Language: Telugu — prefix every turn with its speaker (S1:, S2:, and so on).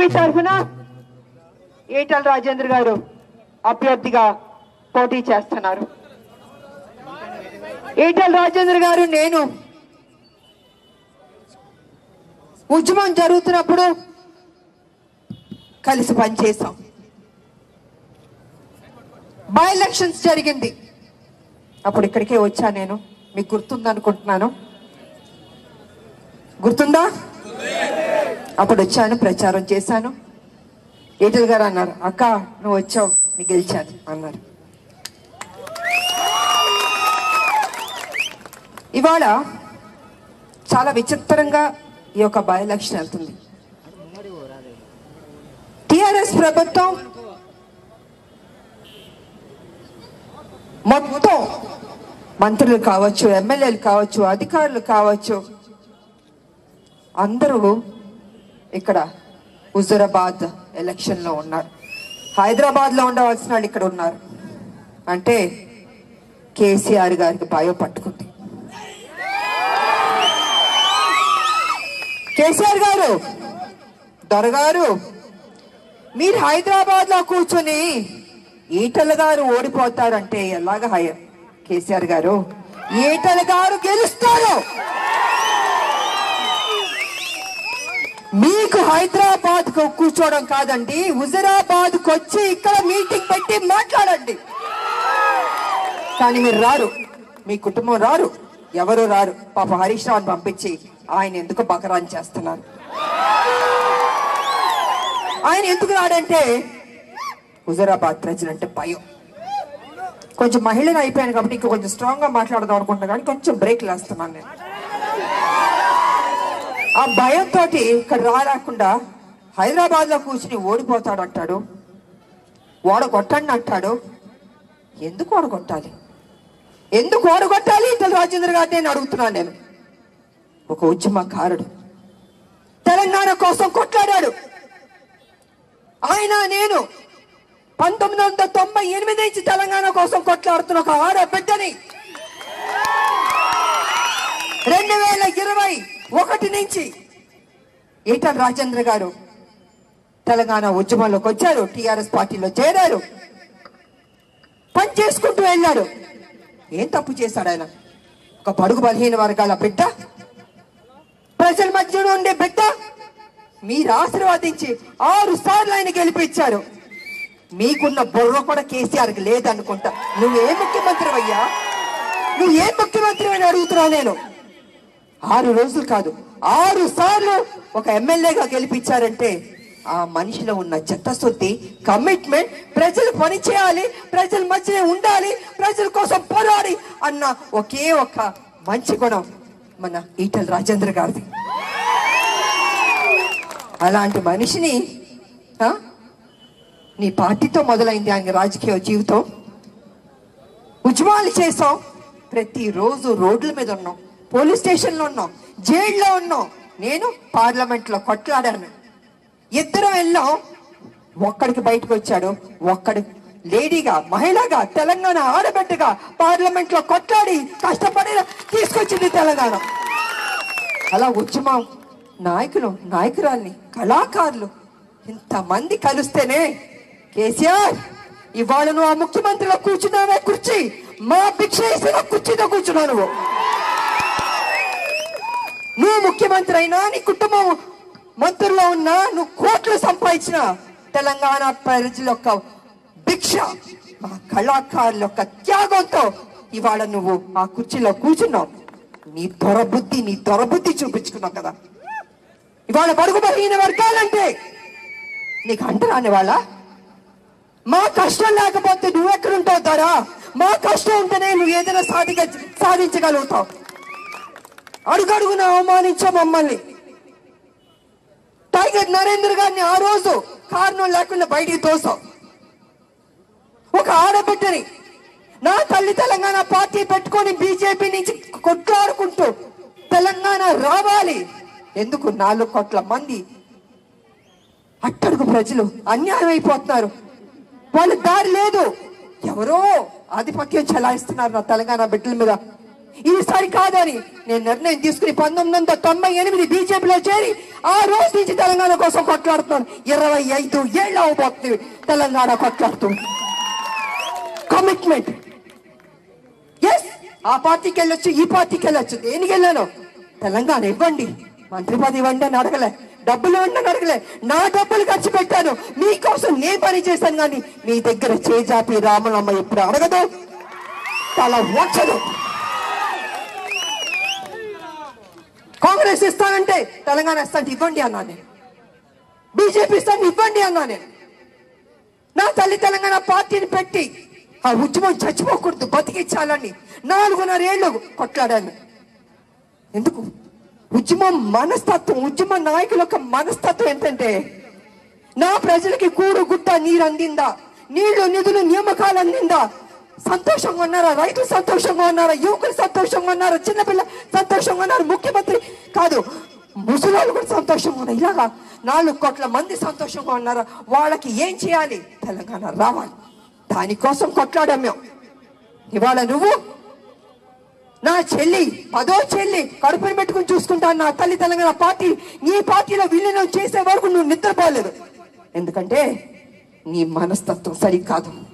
S1: టీడీపీ తరఫున ఈటల రాజేంద్ర గారు అభ్యర్థిగా పోటీ చేస్తున్నారు ఈటల రాజేంద్ర గారు నేను ఉద్యమం జరుగుతున్నప్పుడు కలిసి పనిచేసాం బై ఎలక్షన్స్ జరిగింది అప్పుడు ఇక్కడికే వచ్చా నేను మీకు గుర్తుందనుకుంటున్నాను గుర్తుందా అప్పుడు వచ్చాను ప్రచారం చేశాను ఈటల గారు అన్నారు అక్క నువ్వు వచ్చావు నీకు గెలిచాను అన్నారు ఇవాళ చాలా విచిత్రంగా ఈ యొక్క బై ఎలక్షన్ వెళ్తుంది టిఆర్ఎస్ ప్రభుత్వం మొత్తం మంత్రులు కావచ్చు ఎమ్మెల్యేలు కావచ్చు అధికారులు కావచ్చు అందరూ ఇక్కడ హుజురాబాద్ ఎలక్షన్లో ఉన్నారు హైదరాబాద్లో ఉండవలసిన వాళ్ళు ఇక్కడ ఉన్నారు అంటే కేసీఆర్ గారికి భయం పట్టుకుంది కేసీఆర్ గారు దొరగారు మీరు హైదరాబాద్ లో కూర్చొని ఈటల గారు ఓడిపోతారంటే ఎలాగ హయ కేసీఆర్ గారు ఈటల గారు గెలుస్తారు మీకు హైదరాబాద్ కు కూర్చోవడం కాదండి హుజరాబాద్ కు వచ్చి ఇక్కడ మీటింగ్ పెట్టి మాట్లాడండి కానీ మీరు రారు మీ కుటుంబం రారు ఎవరు రారు పాప హరీష్ రావుని పంపించి ఆయన ఎందుకు బకరాన్ చేస్తున్నారు ఆయన ఎందుకు రాడంటే హుజరాబాద్ ప్రజలంటే భయం కొంచెం మహిళను అయిపోయాను కాబట్టి ఇంకా కొంచెం స్ట్రాంగ్ గా మాట్లాడదాం అనుకుంటున్నా కానీ కొంచెం బ్రేక్ వేస్తున్నాను నేను ఆ భయంతో ఇక్కడ రాలేకుండా హైదరాబాద్ లో కూర్చుని ఓడిపోతాడు అంటాడు ఓడగొట్టండి అంటాడు ఎందుకు ఓడగొట్టాలి ఎందుకు ఓడగొట్టాలి ఇతర రాజేంద్ర గారిని నేను అడుగుతున్నాను నేను ఒక ఉద్యమకారుడు తెలంగాణ కోసం కొట్లాడాడు ఆయన నేను పంతొమ్మిది వందల తొంభై ఎనిమిది నుంచి తెలంగాణ కోసం కొట్లాడుతున్న ఒక ఆడబిడ్డని రెండు వేల ఇరవై ఒకటి నుంచి ఈటల రాజేంద్ర గారు తెలంగాణ ఉద్యమంలోకి వచ్చారు టిఆర్ఎస్ పార్టీలో చేరారు పని చేసుకుంటూ వెళ్ళారు ఏం తప్పు చేశాడు ఆయన ఒక పడుగు బలహీన వర్గాల బిడ్డ ప్రజల మధ్యలో ఉండే బిడ్డ మీరు ఆశీర్వాదించి ఆరు సార్లు ఆయన గెలిపించారు మీకున్న బుర్ర కూడా కేసీఆర్కి లేదనుకుంటా నువ్వే ముఖ్యమంత్రి అయ్యా నువ్వు ఏ ముఖ్యమంత్రి అని అడుగుతున్నావు నేను ఆరు రోజులు కాదు ఆరు సార్లు ఒక ఎమ్మెల్యేగా గెలిపించారంటే ఆ మనిషిలో ఉన్న చిత్తశుద్ధి కమిట్మెంట్ ప్రజలు పని చేయాలి ప్రజల మధ్యనే ఉండాలి ప్రజల కోసం పోరాడి అన్న ఒకే ఒక మంచి గుణం మన ఈటల రాజేంద్ర గారిది అలాంటి మనిషిని ఆ, నీ పార్టీతో మొదలైంది ఆయన రాజకీయ జీవితం ఉద్యమాలు చేసాం ప్రతిరోజు రోడ్ల మీద ఉన్నాం పోలీస్ స్టేషన్లో ఉన్నాం జైల్లో ఉన్నాం నేను పార్లమెంట్లో కొట్లాడాను ఇద్దరం వెళ్ళాం ఒక్కడికి బయటకు వచ్చాడు ఒక్కడి లేడీగా మహిళగా తెలంగాణ ఆడబిడ్డగా పార్లమెంట్ లో కొట్లాడి కష్టపడి తీసుకొచ్చింది తెలంగాణ అలా ఉద్యమం నాయకులు నాయకురాల్ని కళాకారులు ఇంతమంది కలిస్తేనే కేసీఆర్ ఇవాళ నువ్వు ఆ ముఖ్యమంత్రిలో కూర్చున్నావే కుర్చీ మా భిక్ష వేసిన కుర్చీతో కూర్చున్నావు నువ్వు నువ్వు ముఖ్యమంత్రి అయినా నీ కుటుంబం మంత్రుల్లో ఉన్నా నువ్వు కోట్లు సంపాదించిన తెలంగాణ ప్రజల యొక్క భిక్ష మా కళాకారుల యొక్క త్యాగంతో ఇవాళ నువ్వు ఆ కుర్చీలో కూర్చున్నావు నీ దొరబుద్ధి నీ దొరబుద్ధి చూపించుకున్నావు కదా ఇవాళ బడుగు బలహీన వర్గాలంటే నీకు అంటరాని వాళ్ళ మా కష్టం లేకపోతే నువ్వు ఎక్కడుంటావు ధరా మా కష్టం ఉంటేనే నువ్వు ఏదైనా సాధిక సాధించగలుగుతావు అడుగడుగున అవమానించావు మమ్మల్ని టైగర్ నరేంద్ర గారిని ఆ రోజు కారణం లేకుండా బయటికి తోసావు ఒక ఆడబిడ్డని నా తల్లి తెలంగాణ పార్టీ పెట్టుకొని బీజేపీ నుంచి కొట్లాడుకుంటూ తెలంగాణ రావాలి ఎందుకు నాలుగు కోట్ల మంది అట్టడుగు ప్రజలు అన్యాయం అయిపోతున్నారు వాళ్ళ దారి లేదు ఎవరో ఆధిపత్యం చెలాయిస్తున్నారు నా తెలంగాణ బిడ్డల మీద ఇది సరికాదు అని నేను నిర్ణయం తీసుకుని పంతొమ్మిది వందల తొంభై ఎనిమిది బీజేపీలో చేరి ఆ రోజు నుంచి తెలంగాణ కోసం కొట్లాడుతున్నాను ఇరవై ఐదు ఏళ్ళు అవబోతుంది తెలంగాణ కొట్లాడుతుంది కమిట్మెంట్ ఎస్ ఆ పార్టీకి వెళ్ళొచ్చు ఈ పార్టీకి వెళ్ళొచ్చు దేనికి వెళ్ళాను తెలంగాణ ఇవ్వండి మంత్రి పదవి ఇవ్వండి అని అడగలే డబ్బులు ఇవ్వండి అని అడగలే నా డబ్బులు ఖర్చు పెట్టాను మీకోసం నే పని చేశాను కానీ మీ దగ్గర చేజాపి రామలమ్మ ఎప్పుడు అడగదు తల వచ్చదు కాంగ్రెస్ ఇస్తానంటే తెలంగాణ ఇస్తానంటే ఇవ్వండి అన్నా నేను బీజేపీ ఇస్తాను ఇవ్వండి అన్నా నేను నా తల్లి తెలంగాణ పార్టీని పెట్టి ఆ ఉద్యమం చచ్చిపోకూడదు బతికించాలని నాలుగున్నర ఏళ్ళు కొట్లాడాను ఎందుకు ఉద్యమం మనస్తత్వం ఉద్యమ నాయకుల యొక్క మనస్తత్వం ఏంటంటే నా ప్రజలకి కూడు గుట్ట నీరు అందిందా నీళ్లు నిధులు నియామకాలు అందిందా సంతోషంగా ఉన్నారా రైతులు సంతోషంగా ఉన్నారా యువకులు సంతోషంగా ఉన్నారా చిన్నపిల్ల సంతోషంగా ఉన్నారు ముఖ్యమంత్రి కాదు ముసలాళ్ళు కూడా సంతోషంగా ఉన్నారు ఇలాగా నాలుగు కోట్ల మంది సంతోషంగా ఉన్నారా వాళ్ళకి ఏం చేయాలి తెలంగాణ రావాలి దానికోసం కొట్లాడాం మేము ఇవాళ నువ్వు నా చెల్లి పదో చెల్లి కడుపుని పెట్టుకుని చూసుకుంటాను నా తల్లి తెలంగాణ పార్టీ నీ పార్టీలో విలీనం చేసే వరకు నువ్వు నిద్రపోలేదు ఎందుకంటే నీ మనస్తత్వం సరికాదు